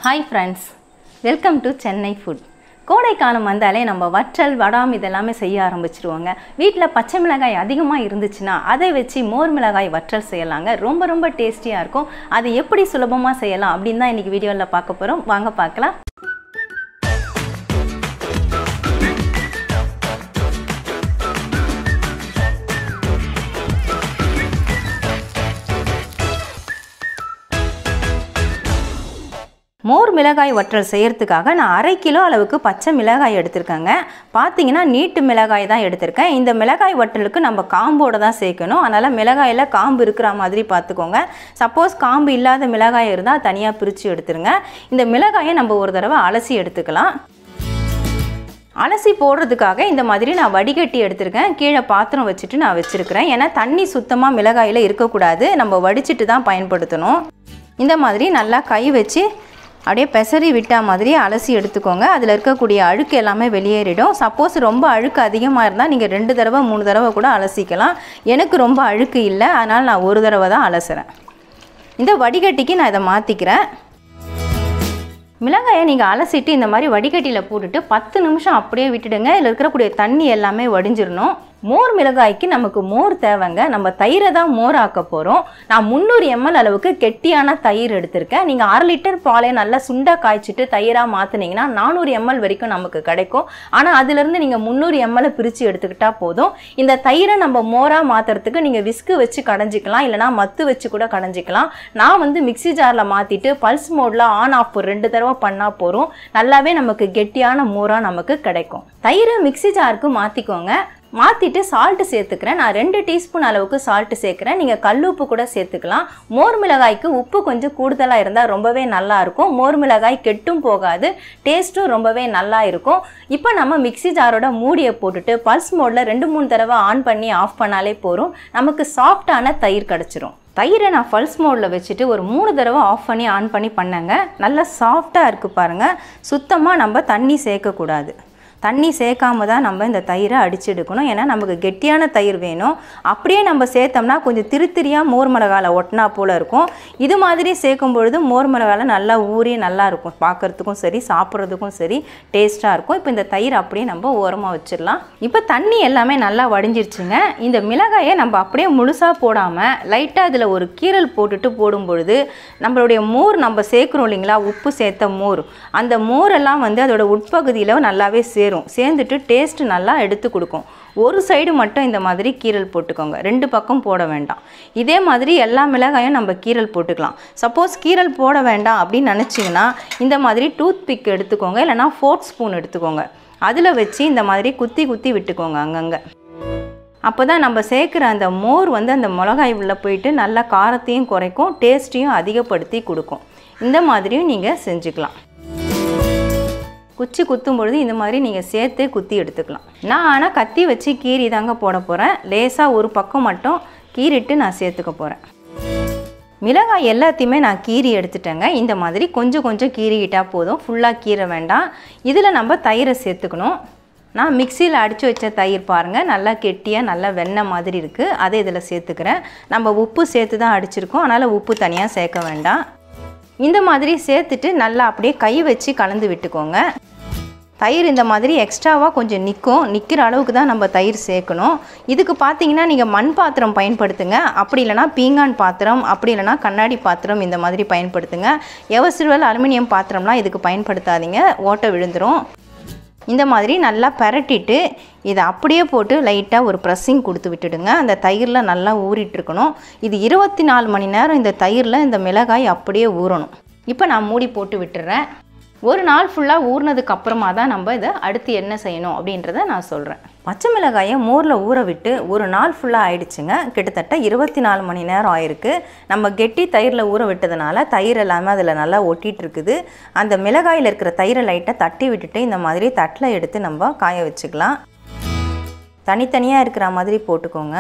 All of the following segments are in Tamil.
hi friends welcome to Chennai food கோடைக்காலம் வந்தாலே நம்ம வற்றல் வடாம் இதெல்லாமே செய்ய ஆரம்பிச்சிருவாங்க வீட்டில் பச்சை மிளகாய் அதிகமாக இருந்துச்சுன்னா அதை வச்சு மோர் மிளகாய் வற்றல் செய்யலாங்க ரொம்ப ரொம்ப டேஸ்டியாக இருக்கும் அது எப்படி சுலபமாக செய்யலாம் அப்படின்னு தான் இன்றைக்கி வீடியோவில் பார்க்க போகிறோம் வாங்க பார்க்கலாம் மோர் மிளகாய் வற்றல் செய்யறதுக்காக நான் அரை கிலோ அளவுக்கு பச்சை மிளகாய் எடுத்திருக்கேங்க பார்த்தீங்கன்னா நீட்டு மிளகாய் தான் எடுத்திருக்கேன் இந்த மிளகாய் வற்றலுக்கு நம்ம காம்போட தான் சேர்க்கணும் அதனால் மிளகாயில் காம்பு இருக்கிற மாதிரி பார்த்துக்கோங்க சப்போஸ் காம்பு இல்லாத மிளகாய் இருந்தால் தனியாக பிரித்து எடுத்துருங்க இந்த மிளகாயை நம்ம ஒரு தடவை அலசி எடுத்துக்கலாம் அலசி போடுறதுக்காக இந்த மாதிரி நான் வடிகட்டி எடுத்திருக்கேன் கீழே பாத்திரம் வச்சுட்டு நான் வச்சுருக்கிறேன் ஏன்னா தண்ணி சுத்தமாக மிளகாயில் இருக்கக்கூடாது நம்ம வடிச்சிட்டு தான் பயன்படுத்தணும் இந்த மாதிரி நல்லா கை வச்சு அப்படியே பெசரி விட்டா மாதிரி அலசி எடுத்துக்கோங்க அதில் இருக்கக்கூடிய அழுக்கு எல்லாமே வெளியேறிடும் சப்போஸ் ரொம்ப அழுக்கு அதிகமாக இருந்தால் நீங்கள் ரெண்டு தடவை மூணு தடவை கூட அலசிக்கலாம் எனக்கு ரொம்ப அழுக்கு இல்லை அதனால் நான் ஒரு தடவை தான் அலசுகிறேன் இந்த வடிகட்டிக்கு நான் இதை மாற்றிக்கிறேன் மிளகாயை நீங்கள் அலசிட்டு இந்த மாதிரி வடிகட்டியில் போட்டுட்டு பத்து நிமிஷம் அப்படியே விட்டுடுங்க இதில் இருக்கக்கூடிய தண்ணி எல்லாமே வடிஞ்சிடணும் மோர் மிளகாய்க்கு நமக்கு மோர் தேவைங்க நம்ம தயிரை தான் மோர் ஆக்க போகிறோம் நான் முந்நூறு எம்எல் அளவுக்கு கெட்டியான தயிர் எடுத்திருக்கேன் நீங்கள் அரை லிட்டர் பாலை நல்லா சுண்டா காய்ச்சிட்டு தயிராக மாற்றினீங்கன்னா நானூறு எம்எல் வரைக்கும் நமக்கு கிடைக்கும் ஆனால் அதுலேருந்து நீங்கள் முந்நூறு எம்எல் பிரித்து எடுத்துக்கிட்டால் போதும் இந்த தயிரை நம்ம மோராக மாற்றுறதுக்கு நீங்கள் விஸ்கு வச்சு கடைஞ்சிக்கலாம் இல்லைனா மத்து வச்சு கூட கடைஞ்சிக்கலாம் நான் வந்து மிக்சி ஜாரில் மாற்றிட்டு பல்ஸ் மோடில் ஆன் ஆஃப் ஒரு ரெண்டு தடவை பண்ணால் போகிறோம் நல்லாவே நமக்கு கெட்டியான மோராக நமக்கு கிடைக்கும் தயிரை மிக்சி ஜாருக்கு மாற்றிக்கோங்க மாற்றிட்டு சால்ட்டு சேர்த்துக்கிறேன் நான் ரெண்டு டீஸ்பூன் அளவுக்கு சால்ட்டு சேர்க்குறேன் நீங்கள் கல்லுப்பு கூட சேர்த்துக்கலாம் மோர் மிளகாய்க்கு உப்பு கொஞ்சம் கூடுதலாக இருந்தால் ரொம்பவே நல்லா இருக்கும் மோர் மிளகாய் கெட்டும் போகாது டேஸ்ட்டும் ரொம்பவே நல்லா இருக்கும் இப்போ நம்ம மிக்சி ஜாரோட மூடியை போட்டுட்டு பல்ஸ் மோடில் ரெண்டு மூணு தடவை ஆன் பண்ணி ஆஃப் பண்ணாலே போதும் நமக்கு சாஃப்டான தயிர் கிடச்சிரும் தயிரை நான் பல்ஸ் மோடில் வச்சுட்டு ஒரு மூணு தடவை ஆஃப் பண்ணி ஆன் பண்ணி பண்ணேங்க நல்லா சாஃப்டாக இருக்குது பாருங்கள் சுத்தமாக நம்ம தண்ணி சேர்க்கக்கூடாது தண்ணி சேர்க்காம தான் நம்ம இந்த தயிரை அடிச்சு எடுக்கணும் ஏன்னா நமக்கு கெட்டியான தயிர் வேணும் அப்படியே நம்ம சேர்த்தோம்னா கொஞ்சம் திருத்திரியாக மோர் மிளகால ஒட்டினா போல் இருக்கும் இது மாதிரி சேர்க்கும் பொழுது மோர் மிளகால நல்லா ஊறி நல்லா இருக்கும் பார்க்குறதுக்கும் சரி சாப்பிட்றதுக்கும் சரி டேஸ்ட்டாக இருக்கும் இப்போ இந்த தயிர் அப்படியே நம்ம ஓரமாக வச்சிடலாம் இப்போ தண்ணி எல்லாமே நல்லா வடிஞ்சிருச்சுங்க இந்த மிளகாயை நம்ம அப்படியே முழுசாக போடாமல் லைட்டாக இதில் ஒரு கீரல் போட்டுட்டு போடும் பொழுது நம்மளுடைய மோர் நம்ம சேர்க்குறோம் இல்லைங்களா உப்பு சேர்த்த மோர் அந்த மோரெல்லாம் வந்து அதோட உட்பகுதியில் நல்லாவே சேரும் சேரும் சேர்ந்துட்டு டேஸ்ட் நல்லா எடுத்து கொடுக்கும் ஒரு சைடு மட்டும் இந்த மாதிரி கீரல் போட்டுக்கோங்க ரெண்டு பக்கம் போட வேண்டாம் இதே மாதிரி எல்லா மிளகாயும் நம்ம கீரல் போட்டுக்கலாம் சப்போஸ் கீரல் போட வேண்டாம் அப்படின்னு நினச்சிங்கன்னா இந்த மாதிரி டூத் பிக் எடுத்துக்கோங்க இல்லைனா ஃபோர்க் ஸ்பூன் எடுத்துக்கோங்க அதில் வச்சு இந்த மாதிரி குத்தி குத்தி விட்டுக்கோங்க அங்கங்கே அப்போ தான் நம்ம சேர்க்குற அந்த மோர் வந்து அந்த மிளகாய் உள்ளே போயிட்டு நல்லா காரத்தையும் குறைக்கும் டேஸ்ட்டையும் அதிகப்படுத்தி கொடுக்கும் இந்த மாதிரியும் நீங்கள் செஞ்சுக்கலாம் குச்சி குத்தும் பொழுது இந்த மாதிரி நீங்கள் சேர்த்தே குத்தி எடுத்துக்கலாம் நான் ஆனால் கத்தி வச்சு கீரி தாங்க போட போகிறேன் லேசாக ஒரு பக்கம் மட்டும் கீறிட்டு நான் சேர்த்துக்க போகிறேன் மிளகாய் எல்லாத்தையுமே நான் கீறி எடுத்துட்டேங்க இந்த மாதிரி கொஞ்சம் கொஞ்சம் கீறிக்கிட்டால் போதும் ஃபுல்லாக கீற வேண்டாம் இதில் நம்ம தயிரை சேர்த்துக்கணும் நான் மிக்சியில் அடித்து வச்ச தயிர் பாருங்கள் நல்லா கெட்டியாக நல்லா வெண்ணெய் மாதிரி இருக்குது அதை இதில் சேர்த்துக்கிறேன் நம்ம உப்பு சேர்த்து தான் அடிச்சிருக்கோம் அதனால் உப்பு தனியாக சேர்க்க வேண்டாம் இந்த மாதிரி சேர்த்துட்டு நல்லா அப்படியே கை வச்சு கலந்து விட்டுக்கோங்க தயிர் இந்த மாதிரி எக்ஸ்ட்ராவாக கொஞ்சம் நிற்கும் நிற்கிற அளவுக்கு தான் நம்ம தயிர் சேர்க்கணும் இதுக்கு பார்த்தீங்கன்னா நீங்கள் மண் பாத்திரம் பயன்படுத்துங்க அப்படி இல்லைனா பீங்கான் பாத்திரம் அப்படி இல்லைனா கண்ணாடி பாத்திரம் இந்த மாதிரி பயன்படுத்துங்க எவசிறுவல் அலுமினியம் பாத்திரம்லாம் இதுக்கு பயன்படுத்தாதீங்க ஓட்டை விழுந்துடும் இந்த மாதிரி நல்லா பரட்டிட்டு இதை அப்படியே போட்டு லைட்டாக ஒரு ப்ரெஸ்ஸிங் கொடுத்து விட்டுடுங்க அந்த தயிரில் நல்லா ஊறிட்டுருக்கணும் இது இருபத்தி நாலு மணி நேரம் இந்த தயிரில் இந்த மிளகாய் அப்படியே ஊறணும் இப்போ நான் மூடி போட்டு விட்டுறேன் ஒரு நாள் ஃபுல்லாக ஊறினதுக்கு அப்புறமா தான் நம்ம இதை அடுத்து என்ன செய்யணும் அப்படின்றத நான் சொல்கிறேன் பச்சை மிளகாயை மோரில் ஊற விட்டு ஒரு நாள் ஃபுல்லாக ஆயிடுச்சுங்க கிட்டத்தட்ட இருபத்தி நாலு மணி நேரம் ஆயிருக்கு நம்ம கெட்டி தயிரில் ஊற விட்டதுனால தயிர் எல்லாமே அதில் நல்லா ஒட்டிகிட்டு இருக்குது அந்த மிளகாயில் இருக்கிற தயிரை லைட்டாக தட்டி விட்டுட்டு இந்த மாதிரி தட்டில் எடுத்து நம்ம காய வச்சுக்கலாம் தனித்தனியாக இருக்கிற மாதிரி போட்டுக்கோங்க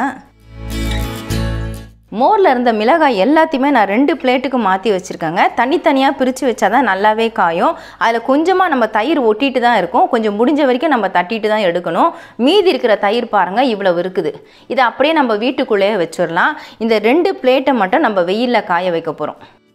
மோரில் இருந்த மிளகாய் எல்லாத்தையுமே நான் ரெண்டு பிளேட்டுக்கு மாற்றி வச்சுருக்கேங்க தனித்தனியாக பிரித்து வச்சா தான் நல்லாவே காயும் அதில் கொஞ்சமாக நம்ம தயிர் ஒட்டிட்டு தான் இருக்கும் கொஞ்சம் முடிஞ்ச வரைக்கும் நம்ம தட்டிட்டு தான் எடுக்கணும் மீதி இருக்கிற தயிர் பாருங்கள் இவ்வளவு இருக்குது இதை அப்படியே நம்ம வீட்டுக்குள்ளேயே வச்சிடலாம் இந்த ரெண்டு பிளேட்டை மட்டும் நம்ம வெயிலில் காய வைக்க போகிறோம்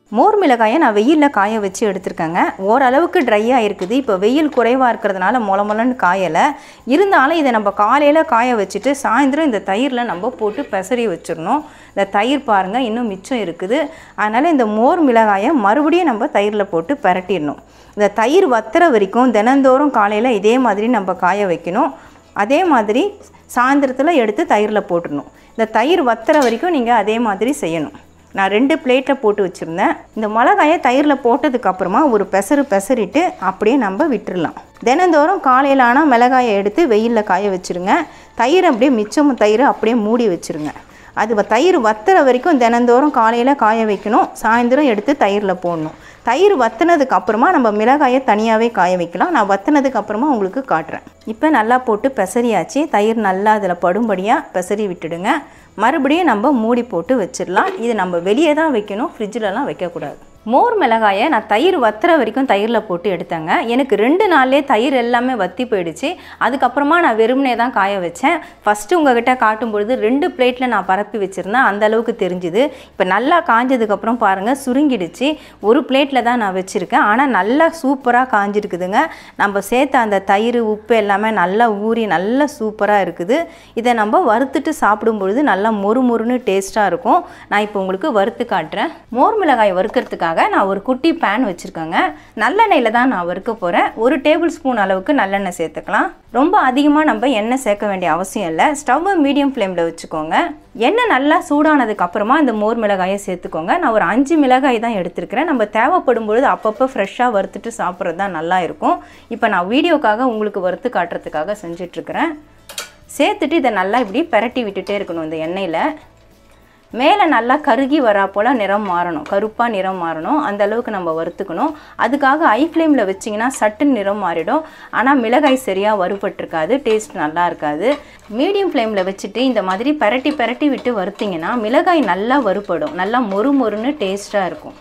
மோர் மிளகாயை நான் வெயிலில் காய வச்சு எடுத்திருக்கேங்க ஓரளவுக்கு ட்ரையாக இருக்குது இப்போ வெயில் குறைவாக இருக்கிறதுனால மொள மொளன்னு காயலை இருந்தாலும் இதை நம்ம காலையில் காய வச்சுட்டு சாயந்தரம் இந்த தயிரில் நம்ம போட்டு பெசரி வச்சிடணும் இந்த தயிர் பாருங்கள் இன்னும் மிச்சம் இருக்குது அதனால் இந்த மோர் மிளகாயை மறுபடியும் நம்ம தயிரில் போட்டு பரட்டிடணும் இந்த தயிர் வத்துற வரைக்கும் தினந்தோறும் காலையில் இதே மாதிரி நம்ம காய வைக்கணும் அதே மாதிரி சாயந்தரத்தில் எடுத்து தயிரில் போட்டுடணும் இந்த தயிர் வத்துற வரைக்கும் நீங்கள் அதே மாதிரி செய்யணும் நான் ரெண்டு பிளேட்டில் போட்டு வச்சுருந்தேன் இந்த மிளகாயை தயிரில் போட்டதுக்கப்புறமா ஒரு பெசரு பெசரிட்டு அப்படியே நம்ம விட்டுறலாம் தினந்தோறும் காலையில் ஆனால் மிளகாயை எடுத்து வெயிலில் காய வச்சுருங்க தயிர் அப்படியே மிச்சம் தயிர் அப்படியே மூடி வச்சுருங்க அது வ- தயிர் வத்துற வரைக்கும் தினந்தோறும் காலையில் காய வைக்கணும் சாயந்தரம் எடுத்து தயிரில் போடணும் தயிர் வத்துனதுக்கு அப்புறமா நம்ம மிளகாயை தனியாகவே காய வைக்கலாம் நான் வத்துனதுக்கு அப்புறமா உங்களுக்கு காட்டுறேன் இப்போ நல்லா போட்டு பெசரியாச்சு தயிர் நல்லா அதில் படும்படியாக பெசரி விட்டுடுங்க மறுபடியும் நம்ம மூடி போட்டு வச்சிடலாம் இது நம்ம வெளியே தான் வைக்கணும் ஃப்ரிட்ஜிலலாம் வைக்கக்கூடாது மோர் மிளகாயை நான் தயிர் வத்துற வரைக்கும் தயிரில் போட்டு எடுத்தேங்க எனக்கு ரெண்டு நாள்லேயே தயிர் எல்லாமே வத்தி போயிடுச்சு அதுக்கப்புறமா நான் வெறுமனே தான் காய வச்சேன் ஃபஸ்ட்டு உங்ககிட்ட காட்டும் பொழுது ரெண்டு பிளேட்டில் நான் பரப்பி வச்சுருந்தேன் அந்த அளவுக்கு தெரிஞ்சுது இப்போ நல்லா காஞ்சதுக்கப்புறம் பாருங்கள் சுருங்கிடுச்சு ஒரு பிளேட்டில் தான் நான் வச்சுருக்கேன் ஆனால் நல்லா சூப்பராக காஞ்சிருக்குதுங்க நம்ம சேர்த்த அந்த தயிர் உப்பு எல்லாமே நல்லா ஊறி நல்லா சூப்பராக இருக்குது இதை நம்ம வறுத்துட்டு சாப்பிடும் பொழுது நல்லா மொறு மொறுன்னு டேஸ்ட்டாக இருக்கும் நான் இப்போ உங்களுக்கு வறுத்து காட்டுறேன் மோர் மிளகாய் வறுக்கிறதுக்காக நான் ஒரு குட்டி பேன் வச்சுருக்கேங்க நல்லெண்ணெயில் தான் நான் வறுக்க போகிறேன் ஒரு டேபிள் ஸ்பூன் அளவுக்கு நல்லெண்ணெய் சேர்த்துக்கலாம் ரொம்ப அதிகமாக நம்ம எண்ணெய் சேர்க்க வேண்டிய அவசியம் இல்லை ஸ்டவ்வை மீடியம் ஃப்ளேமில் வச்சுக்கோங்க எண்ணெய் நல்லா சூடானதுக்கு அப்புறமா இந்த மோர் மிளகாயை சேர்த்துக்கோங்க நான் ஒரு அஞ்சு மிளகாய் தான் எடுத்திருக்கிறேன் நம்ம தேவைப்படும் பொழுது அப்பப்போ ஃப்ரெஷ்ஷாக வறுத்துட்டு சாப்பிட்றது தான் நல்லா இருக்கும் இப்போ நான் வீடியோக்காக உங்களுக்கு வறுத்து காட்டுறதுக்காக செஞ்சிட்ருக்கிறேன் சேர்த்துட்டு இதை நல்லா இப்படி பெரட்டி விட்டுட்டே இருக்கணும் இந்த எண்ணெயில் மேலே நல்லா கருகி வரா போல் நிறம் மாறணும் கருப்பாக நிறம் மாறணும் அந்த அளவுக்கு நம்ம வறுத்துக்கணும் அதுக்காக ஐ ஃப்ளேமில் வச்சிங்கன்னா சட்டுன்னு நிறம் மாறிடும் ஆனால் மிளகாய் சரியாக வறுபட்டிருக்காது டேஸ்ட் நல்லா இருக்காது மீடியம் ஃப்ளேமில் வச்சுட்டு இந்த மாதிரி பெரட்டி பெரட்டி விட்டு வறுத்தீங்கன்னா மிளகாய் நல்லா வறுபடும் நல்லா மொறு மொறுன்னு டேஸ்ட்டாக இருக்கும்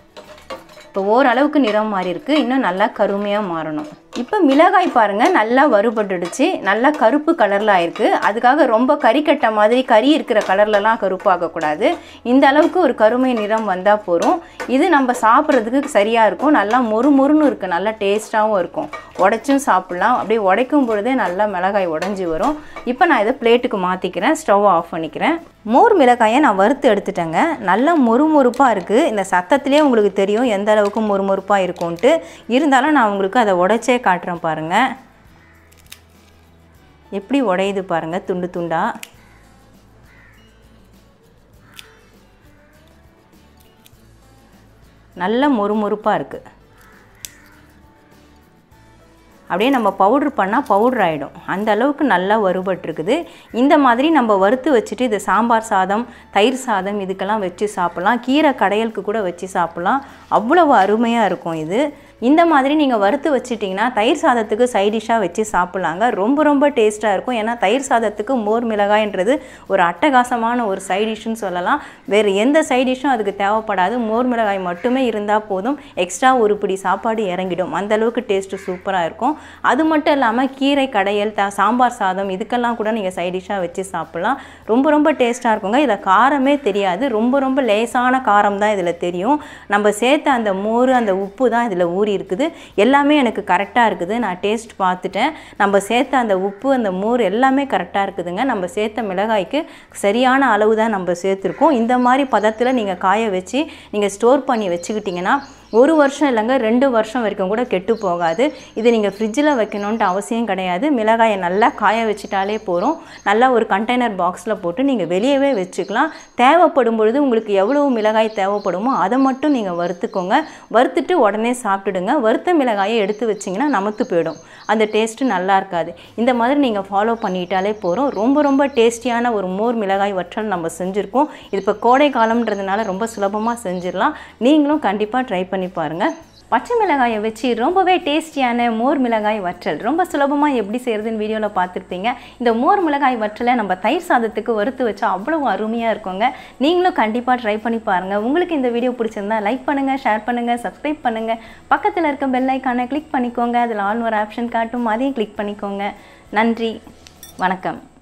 இப்போ ஓரளவுக்கு நிறம் மாறி இருக்கு இன்னும் நல்லா கருமையாக மாறணும் இப்போ மிளகாய் பாருங்கள் நல்லா வறுபட்டுடுச்சு நல்லா கருப்பு கலரில் ஆயிருக்கு அதுக்காக ரொம்ப கறிக்கட்ட மாதிரி கறி இருக்கிற கலர்லலாம் கருப்பாக்கக்கூடாது இந்த அளவுக்கு ஒரு கருமை நிறம் வந்தால் போதும் இது நம்ம சாப்பிட்றதுக்கு சரியாக இருக்கும் நல்லா மொறு மொறுன்னு இருக்குது நல்லா டேஸ்ட்டாகவும் இருக்கும் உடைச்சும் சாப்பிட்லாம் அப்படியே உடைக்கும் பொழுதே நல்லா மிளகாய் உடஞ்சி வரும் இப்போ நான் இதை பிளேட்டுக்கு மாற்றிக்கிறேன் ஸ்டவ் ஆஃப் பண்ணிக்கிறேன் மோர் மிளகாயை நான் வறுத்து எடுத்துட்டேங்க நல்லா மொறுமொறுப்பாக இருக்குது இந்த சத்தத்திலே உங்களுக்கு தெரியும் எந்த அளவுக்கு மொறுமொறுப்பாக இருக்கும்ன்ட்டு இருந்தாலும் நான் உங்களுக்கு அதை உடைச்சே காட்டுறேன் பாருங்கள் எப்படி உடையுது பாருங்கள் துண்டு துண்டா நல்ல மொறுமொறுப்பாக இருக்குது அப்படியே நம்ம பவுட்ரு பண்ணால் பவுட்ரு ஆகிடும் அந்த அளவுக்கு நல்லா வறுபட்டிருக்குது இந்த மாதிரி நம்ம வறுத்து வச்சுட்டு இது சாம்பார் சாதம் தயிர் சாதம் இதுக்கெல்லாம் வச்சு சாப்பிட்லாம் கீரை கடையலுக்கு கூட வச்சு சாப்பிட்லாம் அவ்வளவு அருமையாக இருக்கும் இது இந்த மாதிரி நீங்கள் வறுத்து வச்சிட்டிங்கன்னா தயிர் சாதத்துக்கு சைடிஷ்ஷாக வச்சு சாப்பிட்லாங்க ரொம்ப ரொம்ப டேஸ்ட்டாக இருக்கும் ஏன்னா தயிர் சாதத்துக்கு மோர் மிளகாய்ன்றது ஒரு அட்டகாசமான ஒரு சைடிஷ்னு சொல்லலாம் வேறு எந்த சைடிஷ்ஷும் அதுக்கு தேவைப்படாது மோர் மிளகாய் மட்டுமே இருந்தால் போதும் எக்ஸ்ட்ரா ஒரு பிடி சாப்பாடு இறங்கிடும் அந்த அளவுக்கு டேஸ்ட்டு சூப்பராக இருக்கும் அது மட்டும் இல்லாமல் கீரை கடையல் த சாம்பார் சாதம் இதுக்கெல்லாம் கூட நீங்கள் சைடிஷ்ஷாக வச்சு சாப்பிட்லாம் ரொம்ப ரொம்ப டேஸ்ட்டாக இருக்குங்க இதில் காரமே தெரியாது ரொம்ப ரொம்ப லேசான காரம் தான் இதில் தெரியும் நம்ம சேர்த்த அந்த மோர் அந்த உப்பு தான் இதில் ஊறி இருக்குது எல்லாமே எனக்கு கரெக்டாக இருக்குது நான் டேஸ்ட் பார்த்துட்டேன் நம்ம சேர்த்த அந்த உப்பு அந்த மோர் எல்லாமே கரெக்டாக இருக்குதுங்க நம்ம சேர்த்த மிளகாய்க்கு சரியான அளவு தான் நம்ம சேர்த்துருக்கோம் இந்த மாதிரி பதத்தில் நீங்கள் காய வச்சு நீங்கள் ஸ்டோர் பண்ணி வச்சுக்கிட்டிங்கன்னா ஒரு வருஷம் இல்லைங்க ரெண்டு வருஷம் வரைக்கும் கூட கெட்டு போகாது இது நீங்கள் ஃப்ரிட்ஜில் வைக்கணுன்ட்டு அவசியம் கிடையாது மிளகாயை நல்லா காய வச்சிட்டாலே போகிறோம் நல்லா ஒரு கண்டெய்னர் பாக்ஸில் போட்டு நீங்கள் வெளியவே வச்சுக்கலாம் தேவைப்படும் பொழுது உங்களுக்கு எவ்வளவு மிளகாய் தேவைப்படுமோ அதை மட்டும் நீங்கள் வறுத்துக்கோங்க வறுத்துட்டு உடனே சாப்பிட்டுடுங்க வறுத்த மிளகாயை எடுத்து வச்சிங்கன்னா நமத்து போயிடும் அந்த டேஸ்ட்டு நல்லா இருக்காது இந்த மாதிரி நீங்கள் ஃபாலோ பண்ணிட்டாலே போகிறோம் ரொம்ப ரொம்ப டேஸ்டியான ஒரு மோர் மிளகாய் வற்றல் நம்ம செஞ்சுருக்கோம் இது இப்போ கோடை காலம்ன்றதுனால ரொம்ப சுலபமாக செஞ்சிடலாம் நீங்களும் கண்டிப்பாக ட்ரை பண்ணி பாருங்கள் பச்சை மிளகாயை வச்சு ரொம்பவே டேஸ்டியான மோர் மிளகாய் வற்றல் ரொம்ப சுலபமாக எப்படி செய்கிறதுன்னு வீடியோவில் பார்த்துருப்பீங்க இந்த மோர் மிளகாய் வற்றலை நம்ம தயிர் சாதத்துக்கு வறுத்து வச்சா அவ்வளவு அருமையாக இருக்குங்க நீங்களும் கண்டிப்பாக ட்ரை பண்ணி பாருங்கள் உங்களுக்கு இந்த வீடியோ பிடிச்சிருந்தா லைக் பண்ணுங்கள் ஷேர் பண்ணுங்கள் சப்ஸ்கிரைப் பண்ணுங்கள் பக்கத்தில் இருக்க பெல் ஐக்கானை கிளிக் பண்ணிக்கோங்க அதில் ஆல் ஒரு ஆப்ஷன் காட்டும் அதையும் கிளிக் பண்ணிக்கோங்க நன்றி வணக்கம்